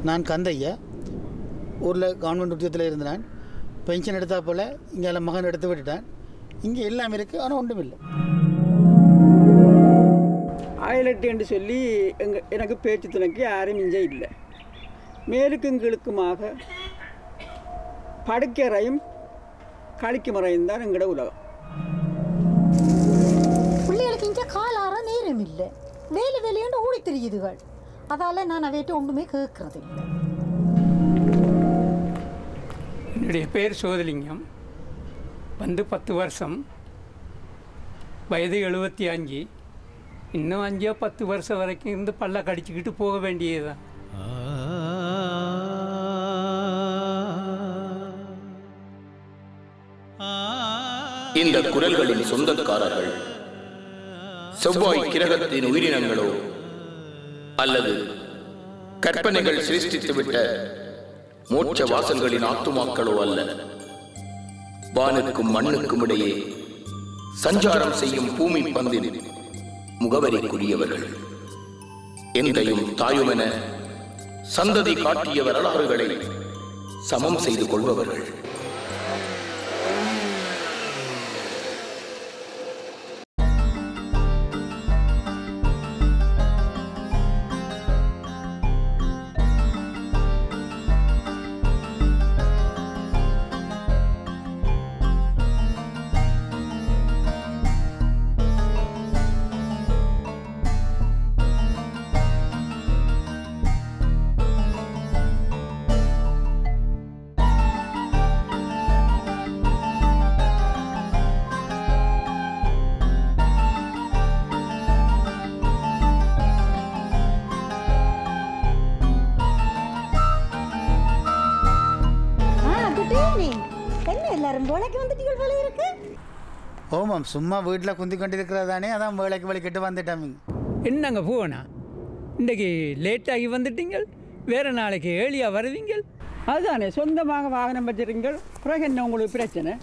நான் கந்தையா ஊரில் கவர்மெண்ட் உத்தியோகத்தில் இருந்தேன் பென்ஷன் எடுத்தா போல் இங்கே மகன் எடுத்து விட்டுட்டேன் இங்கே எல்லாமே இருக்குது ஆனால் ஒன்றும் இல்லை ஆயிலட்டு என்று சொல்லி எங்க எனக்கு பேச்சு துணைக்கு யாரும் இங்கே இல்லை மேலுக்கும் கீழுக்குமாக படுக்கறையும் கழிக்குமறையும் தான் எங்களோட உலகம் பிள்ளைகளுக்கு இங்கே காலார நேரம் இல்லை வேலை வேலையாண்டு ஓடி தெரியுதுகள் அதால் நான் அவையிட்ட ஒன்றுமே கேட்கறது இல்லை என்னுடைய பேர் சோதலிங்கம் வந்து பத்து வருஷம் வயது எழுபத்தி அஞ்சு இன்னும் அஞ்சோ பத்து வருஷம் வரைக்கும் இருந்து பல்ல கடிச்சிக்கிட்டு போக வேண்டியதுதான் இந்த குரல்களின் சொந்தக்காரர்கள் செவ்வாய் கிரகத்தின் உயிரினங்களோ அல்லது கற்பனைகள் சிருஷ்டித்துவிட்ட மோட்ச வாசல்களின் ஆத்துமாக்களோ அல்ல வானுக்கும் மண்ணுக்கும் இடையே சஞ்சாரம் செய்யும் பூமி பந்தின் முகவரிக்குரியவர்கள் எந்தையும் தாயுமென சந்ததி காட்டிய வரலாறுகளை சமம் செய்து கொள்பவர்கள் ஆ குட்டி என்ன எல்லாரும் வேலைக்கு வந்துட்டீங்க போல இருக்கு ஓமாம் சும்மா வீட்டில் குந்தி கொண்டிருக்கிறதானே அதான் வேலைக்கு வலிக்கிட்டு வந்துட்டேன் என்னங்க போனா இன்றைக்கு லேட்டாகி வந்துட்டீங்க வேறு நாளைக்கு ஏழியாக வருவீங்க அதுதானே சொந்தமாக வாகனம் வச்சிருக்கீங்கள் பிறகு என்ன உங்களுக்கு பிரச்சனை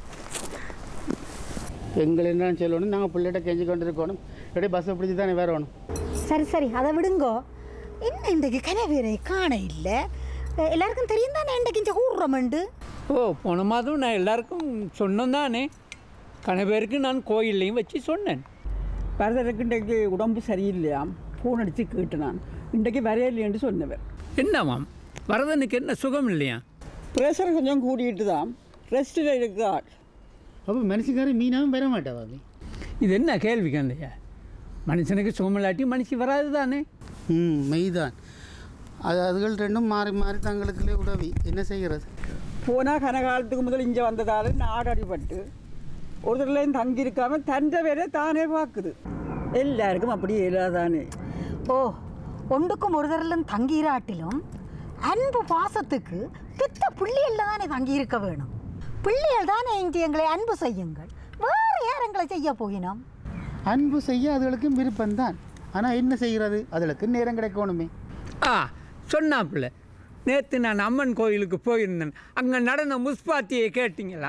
எங்களை என்ன சொல்லணும் நாங்கள் பிள்ளைகிட்ட கெஞ்சி கொண்டு இருக்கணும் இப்படி பஸ்ஸை பிடிச்சி தானே வேறணும் சரி சரி அதை விடுங்கோ என்ன இன்றைக்கு கனவேரை காண இல்லை எல்லாருக்கும் தெரியும் தானே இன்றைக்கு இங்கே கூடுறோமண்டு ஓ போன மாதம் நான் எல்லாருக்கும் சொன்னோம் தானே கணவருக்கு நான் கோயில்லையும் வச்சு சொன்னேன் பரதருக்கு இன்றைக்கு உடம்பு சரியில்லையாம் ஃபோன் அடித்து கேட்டு நான் இன்றைக்கு வரையில்லைன்னு சொன்னவர் என்னவாம் வரதனுக்கு என்ன சுகம் இல்லையா ப்ரெஷர் கொஞ்சம் கூடிட்டு தான் ரெஸ்ட்டில் இருக்காள் அப்போ மனுஷக்காரன் மீனாவும் வர மாட்டா பாபி இது என்ன கேள்வி கந்தையா மனுஷனுக்கு சுகமில்லாட்டி மனுஷி வராது தானே ம் மெய்தான் அது அதுகள் ரெண்டும் மாறி மாறி தங்களுக்குள்ளே உதவி என்ன செய்கிறது போனால் கனகாலத்துக்கு முதல் இங்கே வந்ததால் நாடு அடிபட்டு ஒருத்தர்லையும் தங்கி இருக்காம தண்டை வேற தானே பார்க்குது எல்லாருக்கும் அப்படி இயலாதானே ஓ ஒன்றுக்கும் ஒரு தரலும் தங்கிராட்டிலும் அன்பு பாசத்துக்கு பெத்த பிள்ளைகள் தானே தங்கியிருக்க வேணும் பிள்ளைகள் தானே இங்கே எங்களை அன்பு செய்யுங்கள் வேறு யார் எங்களை செய்ய போயினோம் அன்பு செய்ய அதுகளுக்கும் விருப்பம்தான் ஆனால் என்ன செய்கிறது அதுகளுக்கு நேரம் கிடைக்கணுமே ஆ சொன்னாப்புல நேற்று நான் அம்மன் கோயிலுக்கு போயிருந்தேன் அங்கே நடன முஸ்பாத்தியை கேட்டிங்களா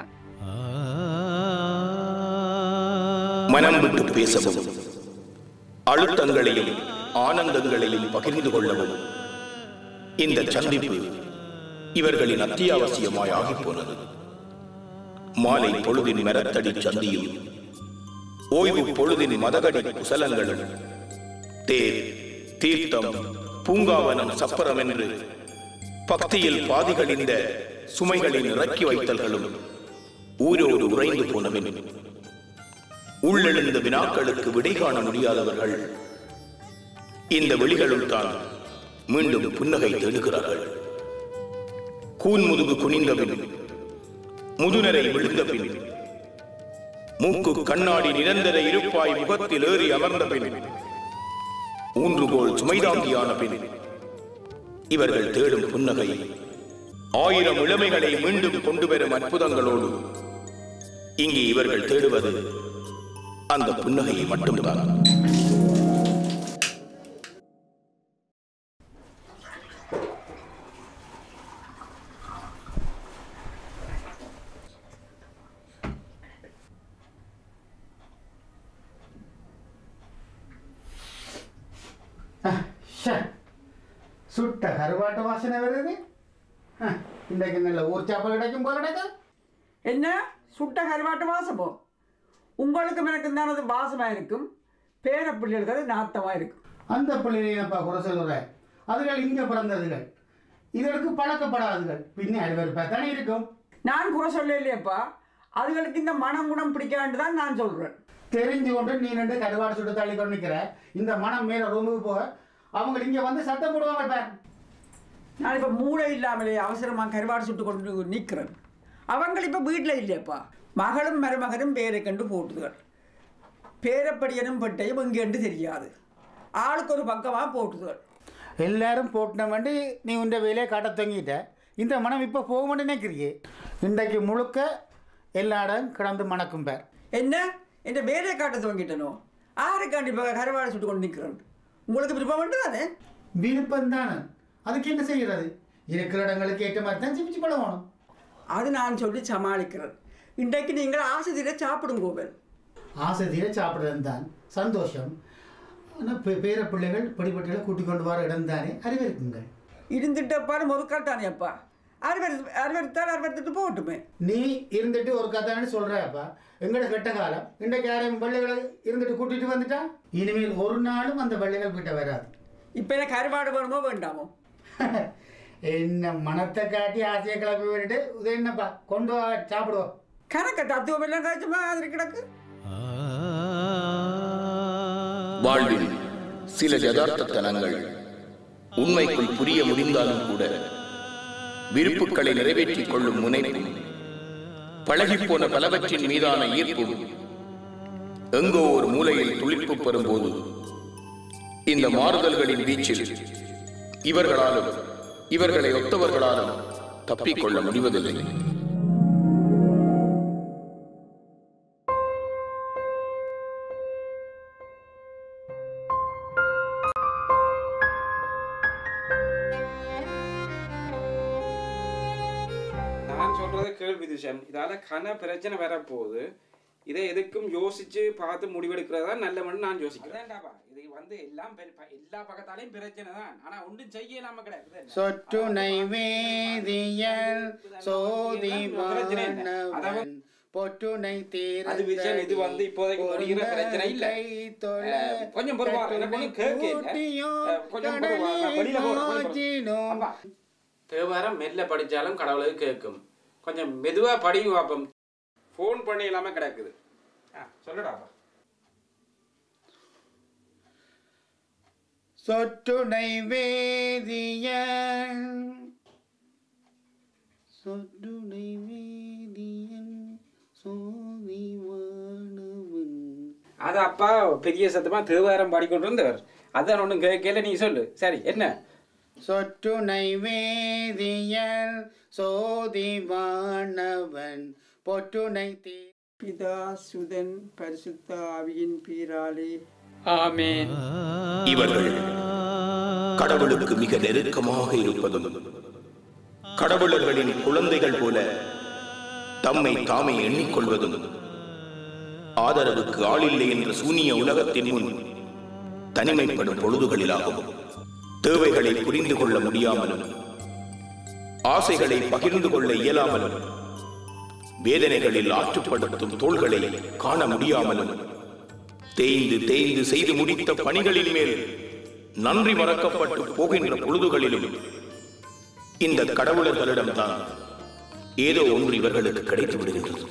மனம் விட்டு பேசவும் அழுத்தங்களையும் ஆனந்தங்களையும் பகிர்ந்து கொள்ளவும் இந்த சந்திப்பு இவர்களின் அத்தியாவசியமாய் ஆகிப் போனது மாலை பொழுதின் மரத்தடி சந்தியும் ஓய்வு பொழுதின் மதகடி குசலங்களும் தேர் தீர்த்தம் பூங்காவனம் சப்பரம் என்று பக்தியில் பாதிகளிந்த சுமைகளின் இறக்கி வைத்தல்களும் ஊரோடு உறைந்து போனவின் உள்ளெழுந்த வினாக்களுக்கு விடை காண முடியாதவர்கள் இந்த வெளிகளுள் தான் மீண்டும் புன்னகை தேடுகிறார்கள் கூன்முதுகு குனிந்த பின் முதுநரை விழுந்த பின் மூக்கு கண்ணாடி நிரந்தர இருப்பாய் முகத்தில் ஏறி அமர்ந்த பின் ஊன்றுகோல் சுமைதாங்கியான பின் இவர்கள் தேடும் புன்னகை ஆயிரம் இளமைகளை மீண்டும் கொண்டு வரும் அற்புதங்களோடு இங்கே இவர்கள் தேடுவது அந்த புன்னகையை மட்டும்தான் சுட்ட கருவாட்டு வாசனை வருது ஆ, இன்றைக்கு நல்ல ஊர் சாப்பாடு கிடைக்கும் போல கிடைக்கும் என்ன சுட்ட கருவாட்டு வாசமோ உங்களுக்கும் எனக்கும் தானே அது வாசமாக இருக்கும் பேர பிள்ளைகளுக்கு அது நாத்தமாக இருக்கும் அந்த பிள்ளைகளப்பா குறை சொல்கிறேன் அதுகள் இங்கே பிறந்ததுகள் இதற்கு பழக்கப்படாதுகள் பின்னே அறுவருப்பா தானே இருக்கும் நான் குறை சொல்ல இல்லையப்பா அதுகளுக்கு இந்த மனம் குணம் பிடிக்காண்டு தான் நான் சொல்கிறேன் தெரிஞ்சு கொண்டு நீ ரெண்டு கருவாடு சுட்டு தள்ளி கொண்டு நிற்கிற இந்த மனம் மேலே ரூமுக்கு போக அவங்க இங்கே வந்து சத்தம் போடுவாங்க பார் நான் இப்போ மூளை இல்லாமலே அவசரமாக கருவாடு சுட்டு கொண்டு நிற்கிறேன் அவங்க இப்போ வீட்டில் இல்லையப்பா மகளும் மருமகனும் பேரை கண்டு போட்டுதுகள் பேரப்படியனும் பட்டையும் எங்கேண்டு தெரியாது ஆளுக்கு ஒரு பக்கமாக போட்டுதுகள் எல்லாரும் போட்டின வேண்டி நீ உண்ட வேலையை காட்ட தொங்கிட்ட இந்த மனம் இப்போ போக மாட்டேன்னு நினைக்கிறியே இன்றைக்கு முழுக்க எல்லா இடம் கிடந்து மணக்கும் பேர் என்ன என் வேலையை காட்ட துவங்கிட்டனோ ஆருக்காண்டி இப்போ கருவாடு சுட்டு கொண்டு நிற்கிறேன் உங்களுக்கு விருப்பம் உண்டு தானே விருப்பம் தானே அதுக்கு என்ன செய்கிறது இருக்கிற இடங்களுக்கு ஏற்ற மாதிரி தான் சிப்பிச்சு பழகணும் அது நான் சொல்லி சமாளிக்கிறேன் இன்றைக்கு நீங்கள் ஆசை தீர சாப்பிடும் கோவல் ஆசை தீர சாப்பிட்றது தான் சந்தோஷம் ஆனால் பேர பிள்ளைகள் படிப்பட்டிகளை கூட்டிக் கொண்டு வர இடம் தானே அறிவிருக்குங்கள் இருந்துட்டப்பாலும் ஒரு கால் தானே அப்பா அறுவரு அறுவருத்தால் அறுவருத்துட்டு போகட்டுமே நீ இருந்துட்டு ஒரு கதைன்னு சொல்கிறப்பா எங்கட கெட்ட காலம் இன்றைக்கு யாரையும் வெள்ளைகளை இருந்துட்டு கூட்டிட்டு வந்துட்டா இனிமேல் ஒரு நாளும் அந்த வெள்ளைகள் கிட்ட வராது இப்போ என்ன கருவாடு வேணுமோ வேண்டாமோ என்ன மனத்தை காட்டி ஆசையை கிளப்பி விட்டுட்டு இது என்னப்பா கொண்டு வா சாப்பிடுவோம் கணக்க தத்துவம் எல்லாம் காய்ச்சி மாதிரி கிடக்கு வாழ்வில் சில யதார்த்தத்தனங்கள் உண்மைக்குள் புரிய முடிந்தாலும் கூட விருப்புக்களை நிறைவேற்றிக் கொள்ளும் முனைப்பும் பழகிப்போன பலவற்றின் மீதான ஈர்ப்பும் எங்கோ ஒரு மூலையில் துளிர்ப்பு பெறும்போது இந்த மாறுதல்களின் வீச்சில் இவர்களாலும் இவர்களை ஒத்தவர்களாலும் தப்பிக்கொள்ள முடிவதில்லை நான் சொல்றது கேள்வி திசன் இதால கன பிரச்சனை வரப்போகுது இதை எதுக்கும் யோசிச்சு பார்த்து முடிவெடுக்கிறதா நல்லவன்னு நான் யோசிக்கிறேன் இது வந்து எல்லாம் பெரு- ப- எல்லா பக்கத்தாலையும் பிரச்சனை தான் ஆனா ஒன்றும் செய்யலாம கிடையாது இது என்ன? சொட்டு நைவேதியல் சோதிமானவன் பொட்டுனை தீர அது விஷயம் இது வந்து இப்போதைக்கு முடிகிற பிரச்சனை இல்ல அஹ், கொஞ்சம் பொறுவா எனக்கு ஒன்றும் கேட்க கொஞ்சம் பொறுவா நான் வெளியில போறேன் கொஞ்சம் பொறு. அப்பா, தேவாரம் மெல்ல படிச்சாலும் கடவுளுக்கு கேட்கும் கொஞ்சம் மெதுவா படிங்க பார்ப்போம் ஃபோன் பண்ணி இல்லாம கிடக்குது ஆ, சொல்லுடாப்பா சொட்டு நைவேதியன் சொட்டு நைவேதியன் சோதிமானவன் அது அப்பா பெரிய சத்தமா தேவாரம் பாடிக்கொண்டு இருந்தவர் அதான் ஒன்றும் கேட்கல நீ சொல்லு சரி என்ன சொட்டு நைவேதியன் சோதிமானவன் பொட்டுனை தீ பிதா சுதன் பரிசுத்த ஆவியின் பீராலே ஆமேன் இவர்கள் கடவுளுக்கு மிக நெருக்கமாக இருப்பதும் கடவுளர்களின் குழந்தைகள் போல தம்மை தாமே எண்ணிக்கொள்வதும் ஆதரவுக்கு ஆளில்லை என்ற சூனிய உலகத்தின் முன் தனிமைப்படும் பொழுதுகளிலாகும் தேவைகளை புரிந்து கொள்ள முடியாமலும் ஆசைகளை பகிர்ந்து கொள்ள இயலாமலும் வேதனைகளில் ஆற்றுப்படுத்தும் தோள்களை காண முடியாமலும் தேய்ந்து தேய்ந்து செய்து முடித்த பணிகளின் மேல் நன்றி மறக்கப்பட்டு போகின்ற பொழுதுகளிலும் இந்த கடவுளர்களிடம்தான் ஏதோ ஒன்று இவர்களுக்கு கிடைத்து விடுகின்றது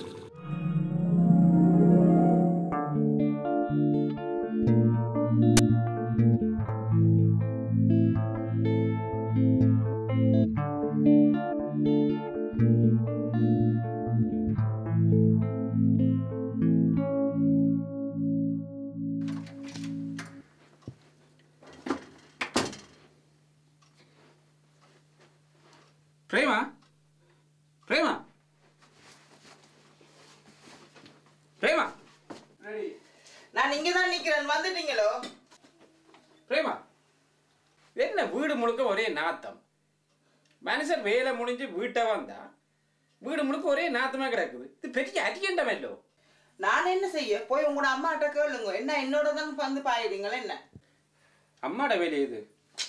பிரேமா பிரேமா பிரேமா நான் இங்க தான் நிக்கிறேன் வந்துட்டீங்களோ பிரேமா என்ன வீடு முழுக்க ஒரே நாத்தம் மனுஷன் வேலை முடிஞ்சு வீட்டை வந்தா வீடு முழுக்க ஒரே நாத்தமா கிடக்குது இது பெரிய அடிக்கண்டமல்லோ நான் என்ன செய்ய போய் உங்களோட அம்மாட்ட கேளுங்க என்ன என்னோட தான் வந்து பாயிடுங்களா என்ன அம்மாட வேலை இது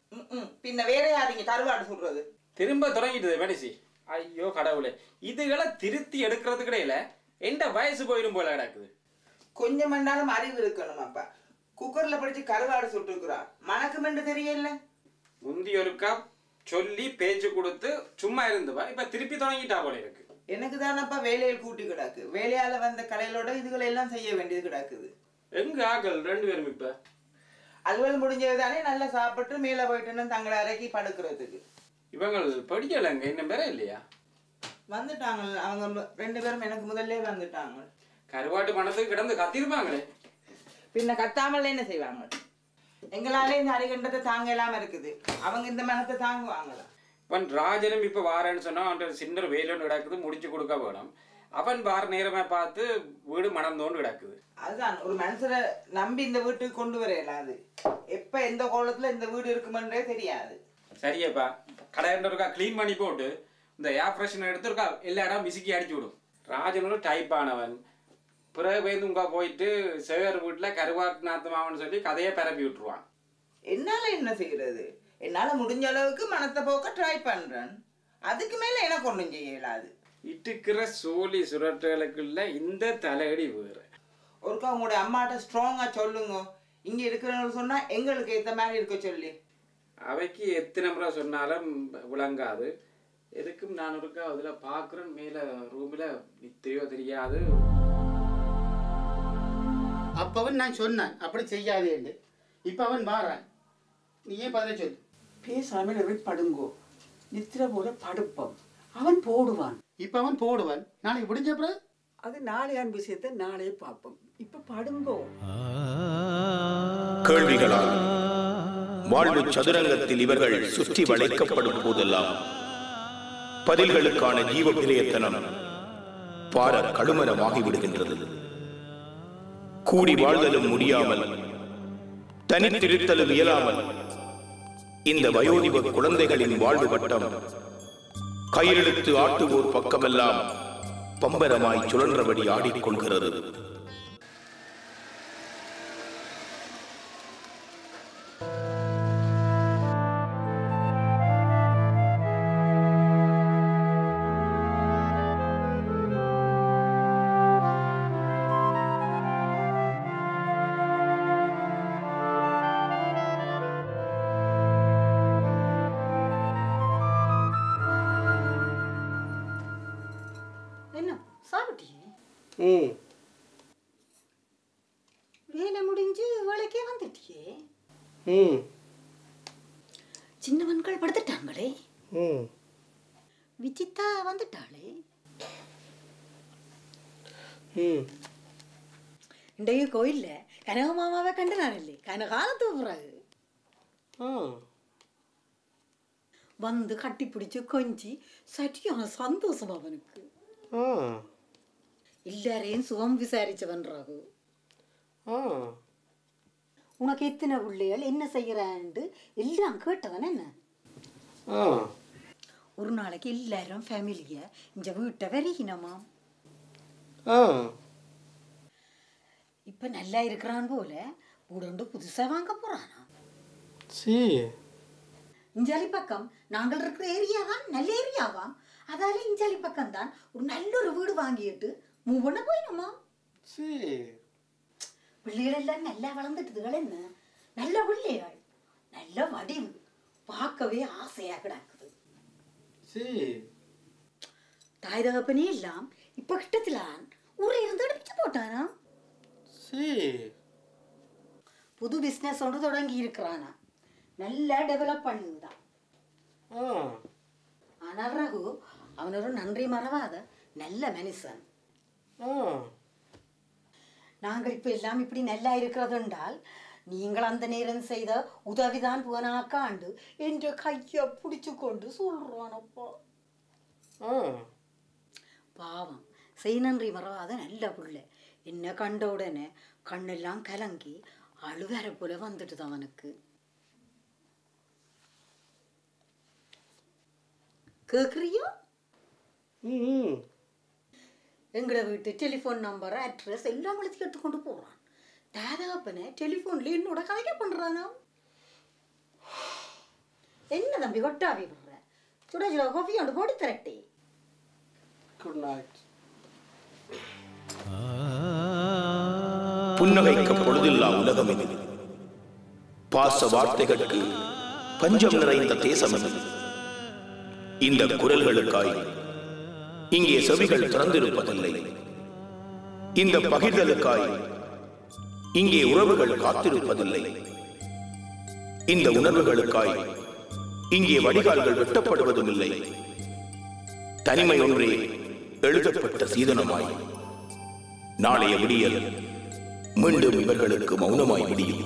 ம், ம். பின்ன வேற யாருங்க கருவாடு சுடுறது திரும்ப தொடங்கிட்டது மனுஷி ஐயோ கடவுளே இதுகளை திருத்தி எடுக்கிறதுக்கு இடையில எந்த வயசு போயிடும் போல கிடக்குது கொஞ்சம் மண்டாலும் அறிவு இருக்கணும் அப்பா குக்கர்ல படிச்சு கருவாடு சுட்டுக்கிறான் மணக்குமென்று தெரியல முந்தி ஒருக்கா சொல்லி பேச்சு கொடுத்து சும்மா இருந்துவா இப்ப திருப்பி தொடங்கிட்டா போல இருக்கு எனக்கு தானப்பா வேலையில் கூட்டி கிடக்கு வேலையால வந்த கடையிலோட இதுகளை எல்லாம் செய்ய வேண்டியது கிடக்குது எங்க ஆக்கள் ரெண்டு பேரும் இப்ப அலுவல் முடிஞ்சது தானே நல்லா சாப்பிட்டு மேலே போயிட்டுன்னு தங்களை அறைக்கி படுக்கிறதுக்கு இவங்க படிக்கலைங்க இன்னும் வேற இல்லையா வந்துட்டாங்க அவங்க ரெண்டு பேரும் எனக்கு முதல்ல வந்துட்டாங்க கருவாட்டு பணத்துக்கு கிடந்து கத்திருப்பாங்களே பின்ன கத்தாமல் என்ன செய்வாங்க எங்களாலே இந்த அரிகண்டத்தை தாங்க இல்லாம இருக்குது அவங்க இந்த மனத்தை தாங்குவாங்களா அவன் ராஜனும் இப்ப வாரேன்னு சொன்னா அவன் சின்ன வேலோன்னு கிடக்குது முடிச்சு கொடுக்க வேணும் அவன் வார நேரமா பார்த்து வீடு மணந்தோன்னு கிடக்குது அதுதான் ஒரு மனுஷரை நம்பி இந்த வீட்டுக்கு கொண்டு வர இயலாது எப்ப எந்த கோலத்துல இந்த வீடு இருக்குமென்றே தெரியாது சரியப்பா கடையண்ட இருக்கா க்ளீன் பண்ணி போட்டு இந்த ஏர் ஃப்ரெஷ்னர் எடுத்து இருக்கா எல்லா இடம் மிசுக்கி அடிச்சு விடும் ராஜன் ஒரு டைப் ஆனவன் பிறகு போய் உங்க போயிட்டு சேகர் வீட்டில் கருவாட்டு நாத்தமாவன்னு சொல்லி கதையை பரப்பி விட்டுருவான் என்னால என்ன செய்யறது என்னால முடிஞ்ச அளவுக்கு மனத்தை போக்க ட்ரை பண்றேன் அதுக்கு மேல எனக்கு ஒன்றும் செய்ய இயலாது இட்டுக்கிற சோழி சுரட்டுகளுக்குள்ள இந்த தலையடி வேறு ஒருக்கா உங்களுடைய அம்மாட்ட ஸ்ட்ராங்கா சொல்லுங்க இங்க இருக்கிறவங்க சொன்னா எங்களுக்கு ஏத்த மாதிரி இருக்க சொல்லி அவைக்கு எத்தனை முறை சொன்னாலும் விளங்காது எதுக்கும் நான் இருக்கா அதில் பார்க்குறேன் மேலே ரூமில் நித்தையோ தெரியாது அப்பவன் நான் சொன்னேன் அப்படி செய்யாதேன்னு இப்போ அவன் மாறான் நீ ஏன் பதில சொல்லு பேசாமல் போய் படுங்கோ நித்திர போல படுப்போம் அவன் போடுவான் இப்போ அவன் போடுவான் நாளைக்கு முடிஞ்ச பிறகு அது நாளையான் விஷயத்தை நாளையே பார்ப்போம் இப்ப படுங்கோ கேள்விகளால் வாழ்வு சதுரங்கத்தில் இவர்கள் சுற்றி வளைக்கப்படும் போதெல்லாம் பதில்களுக்கான ஜீவ பிரயத்தனம் பார கடுமரமாகி விடுகின்றது கூடி வாழ்தலும் முடியாமல் தனித்திருத்தலும் இயலாமல் இந்த வயோதிப குழந்தைகளின் வாழ்வு வட்டம் கையெழுத்து ஆட்டுவோர் பக்கமெல்லாம் பம்பரமாய் சுழன்றபடி ஆடிக்கொள்கிறது என்ன சாப்பிட்டியே ம் வேலை முடிஞ்சு வேலைக்கே வந்துட்டியே ம் சின்னவன்கள் படுத்துட்டாங்களே ம் விசித்தா வந்துட்டாளே ம் இன்றைக்கு கோயிலில் கனக மாமாவை கண்டு நான் இல்லை கனகாலத்துக்கு பிறகு ஆ வந்து கட்டி பிடிச்சு கொஞ்சி சரியான சந்தோஷம் அவனுக்கு ஆ எல்லாரையும் சுகம் விசாரிச்சவன் ராகு ஆ உனக்கு எத்தனை பிள்ளைகள் என்ன செய்கிறான்ட்டு எல்லாம் கேட்டவன் என்ன ஆ ஒரு நாளைக்கு எல்லாரும் ஃபேமிலியை இந்த வீட்டை வரிகினமா ஆ இப்போ நல்லா இருக்கிறான் போல உடண்டு புதுசாக வாங்க போகிறானா சி இஞ்சாலி பக்கம் நாங்கள் இருக்கிற ஏரியா தான் நல்ல ஏரியாவாம் அதால இஞ்சாலி பக்கம் தான் ஒரு நல்ல ஒரு வீடு வாங்கிட்டு மூவ் பண்ண போயிடுமா சி பிள்ளைகள் எல்லாம் நல்லா வளர்ந்துட்டுதுகள் என்ன நல்ல பிள்ளைகள் நல்ல வடிவு பார்க்கவே ஆசையா கிடக்குது சி தாய் தகப்பனே எல்லாம் இப்ப கிட்டத்திலான் ஊரை இருந்து எடுத்து போட்டானா சி புது பிஸ்னஸ் ஒன்று தொடங்கி இருக்கிறானா நல்லா டெவலப் பண்ணுதுதான் ஆ ஆனால் ரகு அவன் ஒரு நன்றி மறவாத நல்ல மனுஷன் ஆ நாங்கள் இப்போ எல்லாம் இப்படி நல்லா இருக்கிறது என்றால் நீங்கள் அந்த நேரம் செய்த உதவிதான் போனாக்காண்டு என்ற கையை பிடிச்சு கொண்டு சொல்றானப்பா ஆ பாவம் செய் நன்றி மறவாத நல்ல புள்ள என்ன கண்ட உடனே கண்ணெல்லாம் கலங்கி அழுவேற போல வந்துட்டுது அவனுக்கு கேக்குறியோ ம் எங்களோட வீட்டு டெலிஃபோன் நம்பர் அட்ரஸ் எல்லாம் எழுதி எடுத்துக்கொண்டு போகிறான் தாதாப்பனை டெலிஃபோன்ல என்னோட கதைக்க பண்ணுறானா என்ன தம்பி கொட்டாவி விடுற சுட சுட காஃபி கொண்டு போட்டு திரட்டி குட் நைட் புன்னகைக்க பொழுதில்லா உலகம் இது பாச வார்த்தைகளுக்கு பஞ்சம் நிறைந்த தேசம் இது இந்த குரல்களுக்காய் இங்கே செவிகள் திறந்திருப்பதில்லை இந்த பகிர்தலுக்காய் இங்கே உறவுகள் காத்திருப்பதில்லை இந்த உணர்வுகளுக்காய் இங்கே வடிகால்கள் வெட்டப்படுவதும் இல்லை தனிமை ஒன்றே எழுதப்பட்ட சீதனமாய் நாளைய விடியல் மீண்டும் இவர்களுக்கு மௌனமாய் விடியும்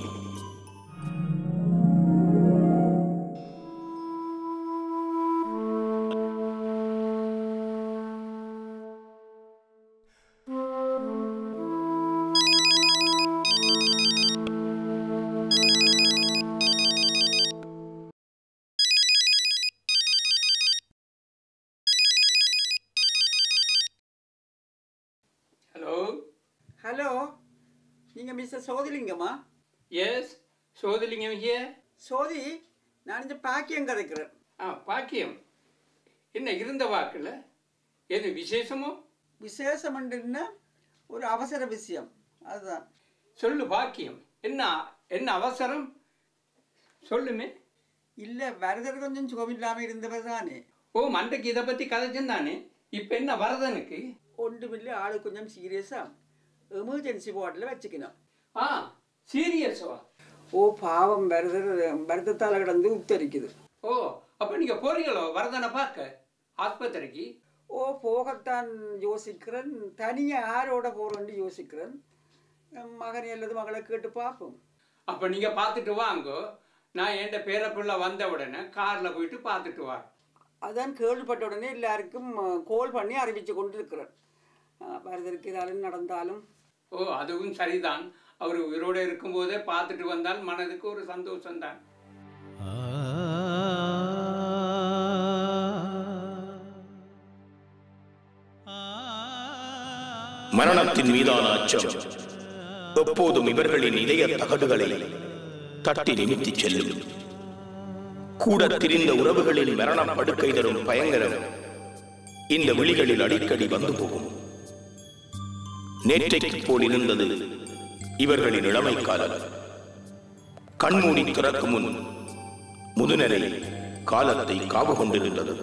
ஹலோ ஹலோ நீங்கள் மிஸ்டர் சோதிலிங்கம்மா எஸ் சோதிலிங்கம் ஹியர் சோதி நான் இந்த பாக்கியம் கதைக்கிறேன் ஆ பாக்கியம் என்ன இருந்த வாக்குல எது விசேஷமோ விசேஷம் என்ன ஒரு அவசர விஷயம் அதுதான் சொல்லு பாக்கியம் என்ன என்ன அவசரம் சொல்லுமே இல்லை வரதர் கொஞ்சம் சுகமில்லாமல் இருந்தவர் தானே ஓ மண்டைக்கு இதை பற்றி கதைச்சுந்தானே இப்போ என்ன வரதனுக்கு ஒன்றுமில்லை ஆளு கொஞ்சம் சீரியஸாக எமர்ஜென்சி வார்டில் வச்சுக்கணும் ஆ சீரியஸோ ஓ பாவம் வரதர் வருத்தத்தால் கிடந்து உத்தரிக்குது ஓ அப்போ நீங்கள் போறீங்களோ வரதனை பார்க்க ஆஸ்பத்திரிக்கு ஓ போகத்தான் யோசிக்கிறேன் தனியாக யாரோட போகிறேன்னு யோசிக்கிறேன் என் மகன் அல்லது மகளை கேட்டு பார்ப்போம் அப்போ நீங்கள் பார்த்துட்டு வாங்கோ நான் என் பேரப்பிள்ளை வந்த உடனே காரில் போயிட்டு பார்த்துட்டு வா அதான் கேள்விப்பட்ட உடனே எல்லாருக்கும் கோல் பண்ணி அறிவித்து கொண்டு இருக்கிறேன் வரதற்கு ஏதாலும் நடந்தாலும் ஓ அதுவும் சரிதான் அவர் உயிரோடு இருக்கும்போதே பார்த்துட்டு வந்தால் மனதுக்கு ஒரு சந்தோஷம்தான் மரணத்தின் மீதான அச்சம் எப்போதும் இவர்களின் இதய தகடுகளை தட்டி நிமித்திச் செல்லும் கூட திரிந்த உறவுகளின் மரண படுக்கை தரும் பயங்கரம் இந்த விழிகளில் அடிக்கடி வந்து போகும் நேற்றைக்கு போல் இருந்தது இவர்களின் இளமை காலம் கண்மூடி திறக்கும் முன் முதுநிலை காலத்தை காவு கொண்டிருந்தது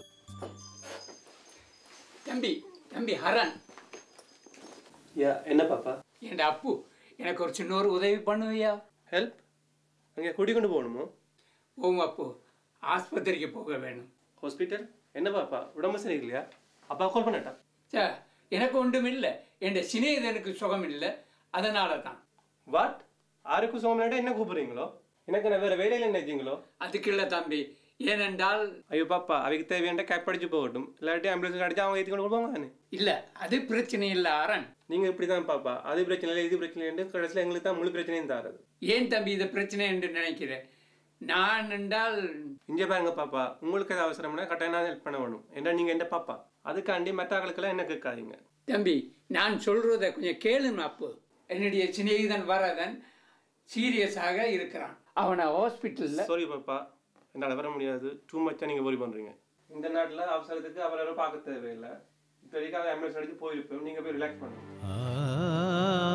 தம்பி தம்பி ஹரன் யா என்ன பாப்பா என் அப்பு எனக்கு ஒரு சின்ன ஒரு உதவி பண்ணுவியா ஹெல்ப் அங்கே கூட்டி கொண்டு போகணுமோ ஓம் அப்பு ஆஸ்பத்திரிக்கு போக வேணும் ஹாஸ்பிட்டல் என்ன பாப்பா உடம்பு சரியில்லையா அப்பா கால் பண்ணட்டா சே எனக்கு ஒன்றும் இல்லை என் சிநேகிதனுக்கு சுகம் இல்லை அதனால தான் வாட் ஆருக்கும் சோமனாட்டா என்ன கூப்பிடுறீங்களோ எனக்கு நான் வேற வேலையில் என்ன வச்சீங்களோ அதுக்கு இல்லை தம்பி ஏனென்றால் ஐயோ பாப்பா அவைக்கு தேவையான கேப் அடிச்சு போகட்டும் இல்லாட்டி ஆம்புலன்ஸ் அடிச்சு அவங்க ஏற்றி கொண்டு போவாங்க தானே இல்லை அது பிரச்சனை இல்லை அரண் நீங்கள் இப்படி தான் பாப்பா அது பிரச்சனை இல்லை இது பிரச்சனை இல்லை கடைசியில் எங்களுக்கு தான் முழு பிரச்சனையும் தாரது ஏன் தம்பி இது பிரச்சனை என்று நினைக்கிறேன் நான் என்றால் இங்கே பாருங்க பாப்பா உங்களுக்கு ஏதாவது அவசரம்னா கட்டாயம் நான் ஹெல்ப் பண்ண வேணும் ஏன்னா நீங்கள் என்ன பாப்பா அதுக்காண்டி மற்றவர்களுக்கெல்லாம் என்ன கேட்காதீங்க தம்பி நான் சொல்றத கொஞ்சம் கேளுங்க அப்பு என்னுடைய சிநேகிதன் வரதன் சீரியஸாக இருக்கிறான் அவனை ஹாஸ்பிட்டலில் சாரி பாப்பா என்னால் வர முடியாது டூ மச்சாக நீங்கள் worry பண்ணுறீங்க இந்த நாட்டில் அவசரத்துக்கு அவரை பார்க்க தேவையில்லை இப்போ வரைக்கும் அவன் ஆம்புலன்ஸ் அடிச்சு போயிருப்போம் நீங்கள் போய் ரிலாக்ஸ் பண்ணுங்க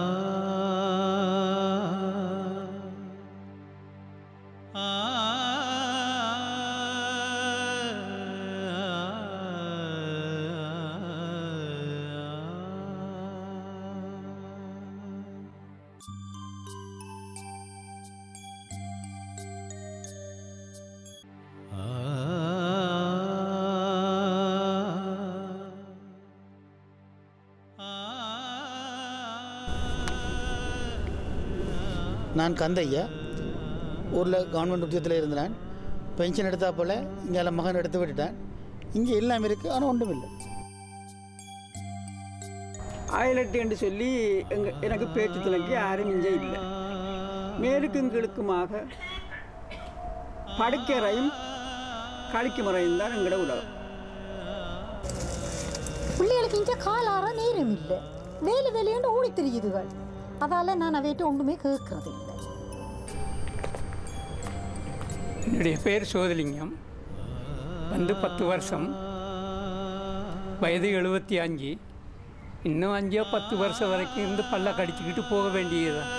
நான் கந்தையா ஊரில் கவர்மெண்ட் உத்தியோகத்தில் இருந்தேன் பென்ஷன் எடுத்தா போல் இங்கே மகன் எடுத்து விட்டுட்டேன் இங்கே எல்லாம் இருக்குது ஆனால் ஒன்றும் இல்லை ஆயிலட்டு என்று சொல்லி எங்க எனக்கு பேச்சு துணைக்கு யாரும் இங்கே இல்லை மேலுக்கும் கீழுக்குமாக படுக்கறையும் கழிக்கும் முறையும் தான் எங்களோட உலகம் பிள்ளைகளுக்கு இங்கே காலார நேரம் இல்லை வேலை வேலையுண்டு ஓடி தெரியுதுகள் அதால நான் அவையிட்ட ஒன்றுமே கேட்கறது இல்லை என்னுடைய பேர் சோதலிங்கம் வந்து பத்து வருஷம் வயது எழுபத்தி அஞ்சு இன்னும் அஞ்சோ பத்து வருஷம் வரைக்கும் இருந்து பல்ல கடிச்சிக்கிட்டு போக வேண்டியதுதான்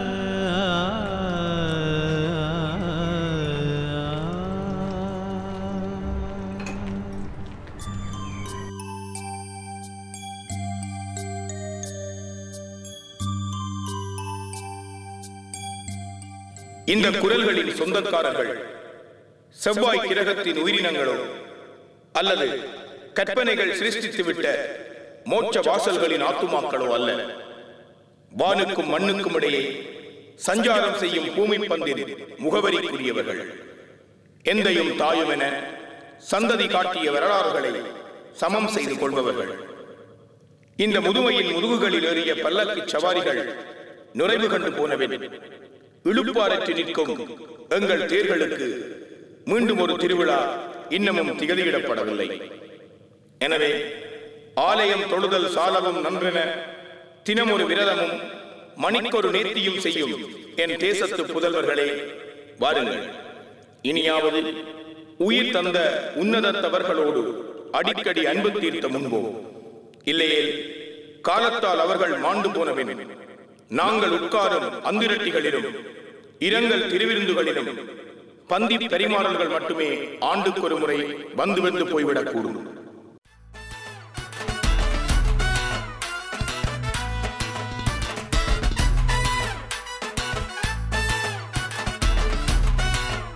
இந்த குரல்களின் சொந்தக்காரர்கள் செவ்வாய் கிரகத்தின் உயிரினங்களோ அல்லது கற்பனைகள் சிருஷ்டித்துவிட்ட மோட்ச வாசல்களின் ஆத்துமாக்களோ அல்ல வானுக்கும் மண்ணுக்கும் இடையே சஞ்சாரம் செய்யும் பூமி பந்தின் முகவரிக்குரியவர்கள் எந்தையும் தாயும் என சந்ததி காட்டிய வரலாறுகளை சமம் செய்து கொள்பவர்கள் இந்த முதுமையின் முதுகுகளில் ஏறிய பல்லக்கு சவாரிகள் நுழைவு கண்டு போனவின் இழுப்பாரற்றி நிற்கும் எங்கள் தேர்களுக்கு மீண்டும் ஒரு திருவிழா இன்னமும் திகதியிடப்படவில்லை எனவே ஆலயம் தொழுதல் சாலவும் நன்றென தினமொரு விரதமும் மணிக்கொரு நேர்த்தியும் செய்யும் என் தேசத்து புதல்வர்களே வாருங்கள் இனியாவது உயிர் தந்த உன்னதத்தவர்களோடு அடிக்கடி அன்பு தீர்த்த முன்போம் இல்லையேல் காலத்தால் அவர்கள் மாண்டு போனவின் நாங்கள் உட்காரும் அந்திரட்டிகளிலும் இரங்கல் திருவிருந்துகளிலும் பந்தி பரிமாறல்கள் மட்டுமே ஆண்டுக்கொரு முறை வந்து வந்து போய்விடக்கூடும்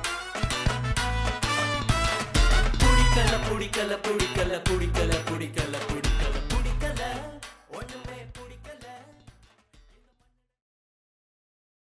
புடிக்கல புடிக்கல புடிக்கல புடிக்கல புடிக்கல